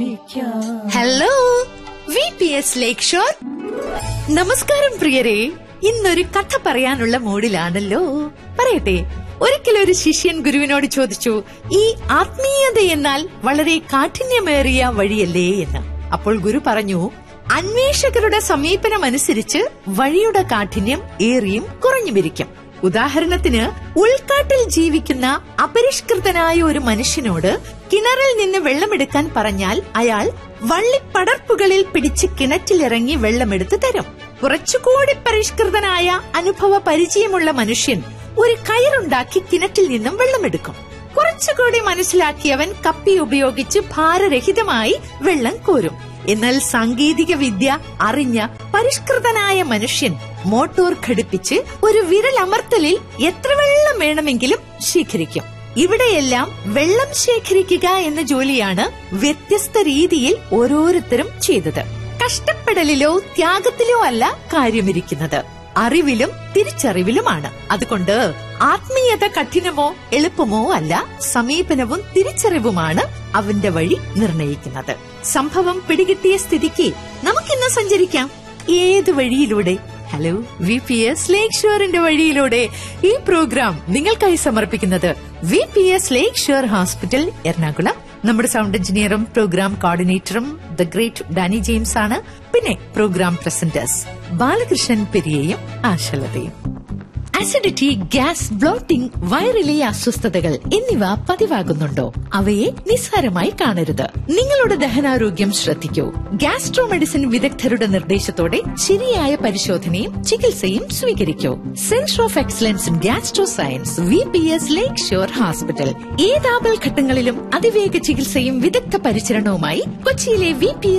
hello V P S lake shore നമസ്കാരം പ്രിയരെ ഇന്നൊരു കഥ പറയാനുള്ള മൂഡിലാണല്ലോ പറയട്ടെ ഒരിക്കലൊരു ശിഷ്യൻ ഗുരുവിനോട് ചോദിച്ചു ഈ ആത്മീയത എന്നാൽ വളരെ കാഠിന്യമേറിയ വഴിയല്ലേ എന്ന് അപ്പോൾ ഗുരു പറഞ്ഞു അന്വേഷകരുടെ സമീപനമനുസരിച്ച് വഴിയുടെ കാഠിന്യം ഏറിയും കുറഞ്ഞുമിരിക്കും ഉദാഹരണത്തിന് ഉൾക്കാട്ടിൽ ജീവിക്കുന്ന അപരിഷ്കൃതനായ ഒരു മനുഷ്യനോട് കിണറിൽ നിന്ന് വെള്ളമെടുക്കാൻ പറഞ്ഞാൽ അയാൾ വള്ളിപ്പടർപ്പുകളിൽ പിടിച്ച് കിണറ്റിലിറങ്ങി വെള്ളമെടുത്ത് തരും കുറച്ചുകൂടി പരിഷ്കൃതനായ അനുഭവ പരിചയമുള്ള മനുഷ്യൻ ഒരു കയറുണ്ടാക്കി കിണറ്റിൽ നിന്നും വെള്ളമെടുക്കും കുറച്ചുകൂടി മനസ്സിലാക്കിയവൻ കപ്പി ഉപയോഗിച്ച് ഭാരരഹിതമായി വെള്ളം കോരും എന്നാൽ സാങ്കേതിക വിദ്യ അറിഞ്ഞ പരിഷ്കൃതനായ മനുഷ്യൻ മോട്ടോർ ഘടിപ്പിച്ച് ഒരു വിരലമർത്തലിൽ എത്ര വെള്ളം വേണമെങ്കിലും ശേഖരിക്കും ഇവിടെയെല്ലാം വെള്ളം ശേഖരിക്കുക എന്ന ജോലിയാണ് വ്യത്യസ്ത രീതിയിൽ ഓരോരുത്തരും ചെയ്തത് കഷ്ടപ്പെടലിലോ ത്യാഗത്തിലോ അല്ല കാര്യമിരിക്കുന്നത് അറിവിലും തിരിച്ചറിവിലുമാണ് അതുകൊണ്ട് ആത്മീയത കഠിനമോ എളുപ്പമോ അല്ല സമീപനവും തിരിച്ചറിവുമാണ് അവന്റെ വഴി നിർണയിക്കുന്നത് സംഭവം പിടികിട്ടിയ സ്ഥിതിക്ക് നമുക്കിന്ന് സഞ്ചരിക്കാം ഏത് വഴിയിലൂടെ hello V P S lake ഷോറിന്റെ വഴിയിലൂടെ ഈ പ്രോഗ്രാം നിങ്ങൾക്കായി സമർപ്പിക്കുന്നത് V P S lake shore hospital Ernakulam നമ്മുടെ സൗണ്ട് എഞ്ചിനീയറും പ്രോഗ്രാം കോർഡിനേറ്ററും ദ ഗ്രേറ്റ് ഡാനി ജെയിംസ് ആണ് പിന്നെ പ്രോഗ്രാം പ്രസന്റേഴ്സ് ബാലകൃഷ്ണൻ പെരിയയും ആശലതയും അസിഡിറ്റി ഗ്യാസ് ബ്ലോട്ടിംഗ് വയറിലെ അസ്വസ്ഥതകൾ എന്നിവ പതിവാകുന്നുണ്ടോ അവയെ നിസ്സാരമായി കാണരുത് നിങ്ങളുടെ ദഹനാരോഗ്യം ശ്രദ്ധിക്കൂ ഗ്യാസ്ട്രോ മെഡിസിൻ വിദഗ്ധരുടെ നിർദ്ദേശത്തോടെ ശരിയായ പരിശോധനയും ചികിത്സയും സ്വീകരിക്കൂ centre of excellence in gastro science V P S lake shore hospital ഏതാപൽ ഘട്ടങ്ങളിലും അതിവേഗ ചികിത്സയും വിദഗ്ധ പരിചരണവുമായി കൊച്ചിയിലെ വി പി